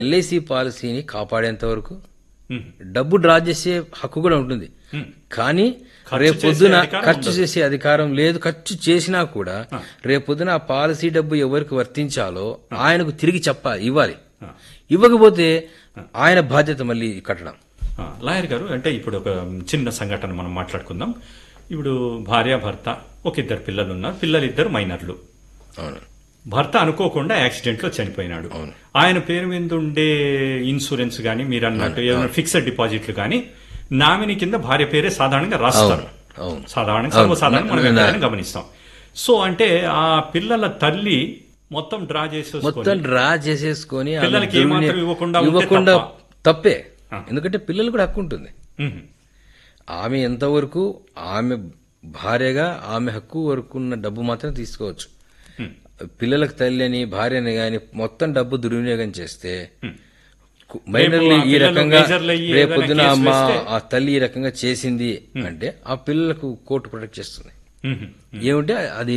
LIC పాలసీని కాపాడేంత వరకు ఉమ్. డబ్బు డ్రా చేసే హక్కు కూడా ఉంటుంది ఉమ్. కానీ ఖర్చు రేపు చేసే పొద్దున అధికారం ఖర్చు ఉండదు. చేసే అధికారం లేదు ఖర్చు చేసినా కూడా రేపు పొద్దున ఆ పాలసీ డబ్బు ఎవరికి వర్తించాలో ఆయనకు తిరిగి చెప్పాలి ఇవ్వాలి ఆ. ఇవ్వకపోతే ఆయన బాధ్యత మళ్ళీ కట్టడం ఆ, లాయర్ గారు అంటే ఇప్పుడు ఒక చిన్న సంఘటన మనం మాట్లాడుకుందాం ఇప్పుడు భార్య భర్త ఒక ఇద్దరు పిల్లలు ఉన్నారు పిల్లలు ఇద్దరు మైనర్లు అవును భర్త అనుకోకుండా యాక్సిడెంట్ లో చనిపోయినాడు ఆయన పేరు మీద ఉండే ఇన్సూరెన్స్ గాని మీరు అన్నట్టు ఏదైనా ఫిక్స్డ్ డిపాజిట్లు గాని నామినీ కింద భార్య పేరే సాధారణంగా రాస్తారు అవును సాధారణంగా అవును. సర్వసాధారణంగా మనం నా- ఎక్కడైనా గమనిస్తాం సో అంటే ఆ పిల్లల తల్లి మొత్తం డ్రా చేసేసుకొని మొత్తం డ్రా చేసేసుకొని ఆమె పిల్లలకి దుర్వినియోగం- ఏమాత్రం ఇవ్వకుండా ఉంటే ఇవ్వకుండా తప్ప. తప్పే ఆ. ఎందుకంటే పిల్లలు కూడా హక్కు ఉంటుంది ఉహు. ఆమె ఎంతవరకు ఆమె భార్యగా ఆమె హక్కు వరకు ఉన్న డబ్బు మాత్రం తీసుకోవచ్చు Hmm. పిల్లలకు తల్లి అని భార్యని గాని మొత్తం డబ్బు దుర్వినియోగం చేస్తే Hmm. కు- మైనర్లు రేపు ఆ ఈ పిల్లలు రకంగా మేజర్లు అయ్యి రేపొద్దున ఏదైనా కేసు మా వేస్తే- ఆ తల్లి ఈ రకంగా చేసింది అంటే ఆ పిల్లలకు కోర్టు ప్రొటెక్ట్ చేస్తుంది ఉహు. ఏమంటే అది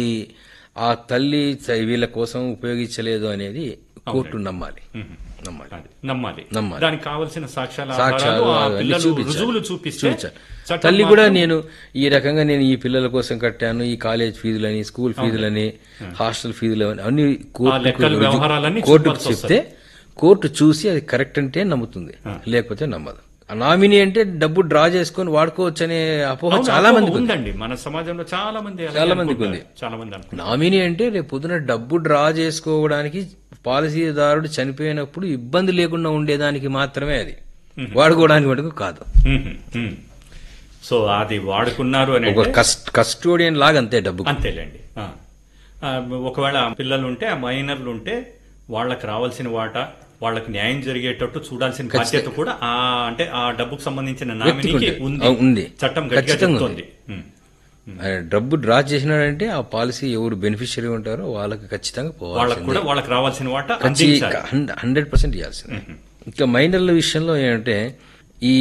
ఆ తల్లి చ- వీళ్ళ కోసం ఉపయోగించలేదు అనేది కోర్టు నమ్మాలి ఉహు. నమ్మాలి అది నమ్మాలి నమ్మాలి. దానికి కావలసిన సాక్ష్యాల సాక్ష్యాలు ఆధారాలు ఆ అవన్నీ పిల్లలు చూపించాలి. రుజువులు చూపిస్తే చూపించాలి. చట్టం తల్లి కూడా మాత్రం- నేను ఈ రకంగా నేను ఈ పిల్లల కోసం కట్టాను ఈ కాలేజ్ ఫీజులని స్కూల్ ఫీజులని హాస్టల్ ఫీజులు అని అన్ని కోర్టుకు లెక్కలు, రుజువు- వ్యవహారాలన్నీ కోర్టుకు చూపాల్సి చెప్తే కోర్టు చూసి అది కరెక్ట్ అంటే నమ్ముతుంది లేకపోతే నమ్మదు నామినీ అంటే డబ్బు డ్రా చేసుకొని వాడుకోవచ్చు అనే అపోహ అవును, చాలా అపోహ మందికి ఉంది ఉందండి మన సమాజంలో చాలా మంది అలాగే చాలా మందికి అనుకుంటారు. చాలా మంది అనుకుంటారు నామినీ అంటే రేపు పొద్దున డబ్బు డ్రా చేసుకోవడానికి పాలసీదారుడు చనిపోయినప్పుడు ఇబ్బంది లేకుండా ఉండేదానికి మాత్రమే అది వాడుకోవడానికి మటుకు కాదు ఉహు. ఉహు. సో అది వాడుకున్నారు అని ఒక అంటే కస్ట్ కస్టోడియన్ లాగా అంతే డబ్బు అంతేలేండి ఆ. ఆ, ఒకవేళ ఆ పిల్లలు ఉంటే ఆ మైనర్లు ఉంటే వాళ్ళకి రావాల్సిన వాటా వాళ్ళకి న్యాయం జరిగేటట్టు చూడాల్సిన బాధ్యత కూడా ఆ అంటే ఆ డబ్బుకు సంబంధించిన నామినీకి ఉంది. ఉంది ఆ, ఉంది. చట్టం గట్టిగా ఖచ్చితంగా చెప్తోంది ఉమ్. ఆయన డబ్బు డ్రా చేసినాడంటే ఆ పాలసీ ఎవరు బెనిఫిషియరీ ఉంటారో వాళ్ళకి ఖచ్చితంగా వాళ్ళకి పోవాలి కూడా వాళ్ళకి రావాల్సిన వాటా అందించాలి హండ్రెడ్ పర్సెంట్ ఇవ్వాల్సిందే ఇంకా మైనర్ల విషయంలో ఏంటంటే ఈ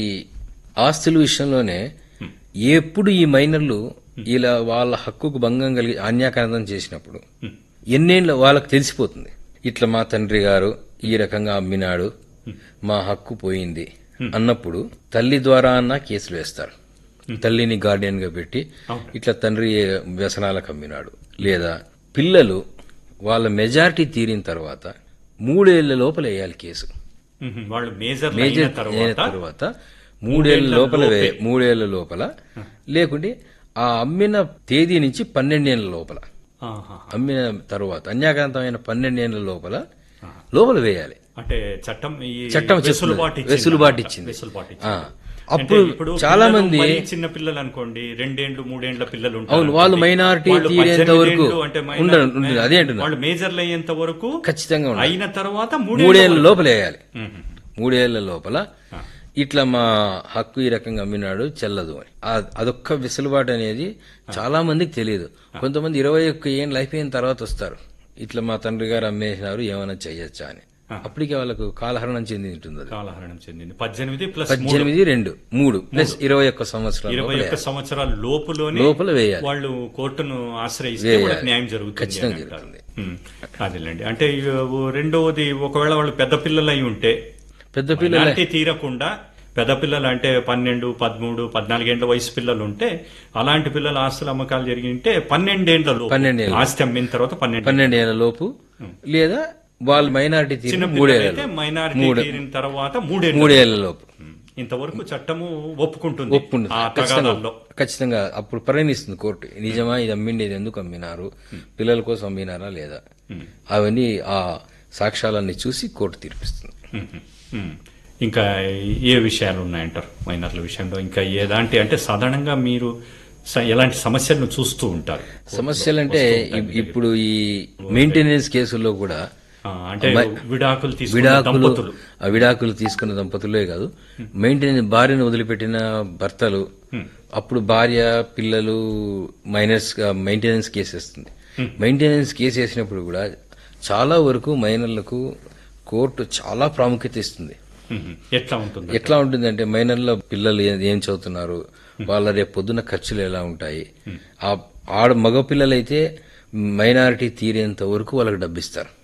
ఆస్తుల విషయంలోనే ఎప్పుడు ఈ మైనర్లు ఇలా వాళ్ళ హక్కుకు భంగం కలిగి అన్యాకాంతం చేసినప్పుడు ఎన్నేళ్ళు వాళ్ళకి తెలిసిపోతుంది ఇట్లా మా తండ్రి గారు ఈ రకంగా అమ్మినాడు మా హక్కు పోయింది అన్నప్పుడు తల్లి ద్వారా అన్న కేసులు వేస్తారు తల్లిని గార్డియన్ గా పెట్టి ఇట్లా తండ్రి వ్యసనాలకు అమ్మినాడు లేదా పిల్లలు వాళ్ళ మెజారిటీ తీరిన తర్వాత మూడేళ్ల లోపల వేయాలి కేసు ఉహు. వాళ్ళు మేజర్ మేజర్ అయిన అయిన తర్వాత తర్వాత మూడేళ్ల లోపల వే- మూడేళ్ల లోపల లేకుంటే ఆ అమ్మిన తేదీ నుంచి పన్నెండేళ్ల లోపల ఆహా. అమ్మిన తర్వాత అన్యాకాంతమైన పన్నెండేళ్ల లోపల లోపల వేయాలి అంటే చట్టం ఈ చట్టం చెప్తుంది. వెసులుబాటు ఇచ్చింది వెసులుబాటు అన్నమాట. ఇచ్చింది. వెసులుబాటు ఆ. ఇచ్చింది. అప్పుడు అంటే ఇప్పుడు చాలా పిల్లలు మంది మరీ చిన్న పిల్లలు అనుకోండి రెండేండ్లు మూడేండ్ల పిల్లలు ఉంటారు అవును, వాళ్ళు అనుకోండి. minority వాళ్ళు తీరేంత 18 వరకు ఏండ్లు అంటే minor- ఉండరు, ఉండరు. అదే అంటున్నా. వాళ్ళు మేజర్లు అయ్యేంత వరకు ఖచ్చితంగా ఉండాలి అయిన తర్వాత మూడేళ్ల లోపల వేయాలి మ్మ్. మూడేళ్ల లోపల ఇట్లా మా హక్కు ఈ రకంగా అమ్మినాడు చెల్లదు అని ఆ- అదొక్క వెసులుబాటు అనేది చాలా మందికి తెలియదు కొంతమంది ఇరవై ఒక్క ఏళ్ళు అయిపోయిన తర్వాత వస్తారు ఇట్లా మా తండ్రి గారు అమ్మేసినారు ఏమైనా చెయ్యొచ్చా అని అప్పటికే వాళ్ళకు కాలహరణం చెంది ఉంటుంది అది. కాలహరణం చెందింది పద్దెనిమిది ప్లస్ పద్దెనిమిది రెండు మూడు ప్లస్ ఇరవై ఒక్క సంవత్సరాలు ఇరవై ఒక్క సంవత్సరాల లోపులోనే లోపల వేయాలి వాళ్ళు కోర్టును ఆశ్రయిస్తే వాళ్ళకి న్యాయం జరుగుతుంది ఖచ్చితంగా అని అంటారు. జరుగుతుంది. మ్మ్. అదేలేండి అంటే ఇవి రెండవది ఒకవేళ వాళ్ళు పెద్ద పిల్లలు అయి ఉంటే పెద్ద పిల్లలు మైనారిటీ తీరకుండా పెద్ద పిల్లలు అంటే పన్నెండు పదమూడు పద్నాలుగేండ్ల వయసు పిల్లలు ఉంటే అలాంటి పిల్లల ఆస్తుల అమ్మకాలు జరిగి ఉంటే పన్నెండేండ్లలో పన్నెండేండ్ల. ఆస్తి అమ్మిన తర్వాత పన్నెండు పన్నెండేళ్ల లోపు లేదా వాళ్ళు మైనారిటీ తీరిన చిన్న మూడేళ్ల పిల్లలైతే మైనారిటీ తీరిన తర్వాత మూడేళ్ళు మూడేళ్ల లోపు ఇంతవరకు చట్టము ఒప్పుకుంటుంది ఒప్పుకుంటుంది ఆ ఖచ్చితంగా తగాదాల్లో ఖచ్చితంగా అప్పుడు పరిగణిస్తుంది కోర్టు నిజమా ఇది అమ్మిండి ఇది ఎందుకు అమ్మినారు పిల్లల కోసం అమ్మినారా లేదా అవన్నీ ఆ సాక్ష్యాలన్నీ చూసి కోర్టు తీర్పిస్తుంది మ్మ్. మ్మ్. ఇంకా ఏ విషయాలు ఉన్నాయంటారు మైనర్ల విషయంలో ఇంకా ఏదాంటి అంటే సాధారణంగా మీరు స- ఎలాంటి సమస్యలను చూస్తూ ఉంటారు సమస్యలంటే ఇ- ఇప్పుడు ఈ మెయింటెనెన్స్ కేసుల్లో కూడా ఆ, అంటే విడాకులు తీసుకున్న విడాకులు దంపతులు ఆ విడాకులు తీసుకున్న దంపతులే కాదు మెయింటెనెన్స్ భార్యను వదిలిపెట్టిన భర్తలు అప్పుడు భార్య పిల్లలు మైనర్స్ మెయింటెనెన్స్ కేసు వేస్తుంది మెయింటెనెన్స్ కేసు వేసినప్పుడు కూడా చాలా వరకు మైనర్లకు కోర్టు చాలా ప్రాముఖ్యత ఇస్తుంది మ్మ్. ఎట్లా ఉంటుంది ఎట్లా ఉంటుందంటే మైనర్ల పిల్లలు ఏ- ఏం చదువుతున్నారు వాళ్ళ రేపు పొద్దున ఖర్చులు ఎలా ఉంటాయి ఆ ఆడ మగ పిల్లలైతే మైనారిటీ తీరేంత వరకు వాళ్ళకి డబ్బిస్తారు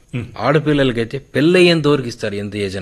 ఆడపిల్లలకైతే పెళ్ళయ్యేంత వరకు ఇస్తారు ఎంత ఏజ్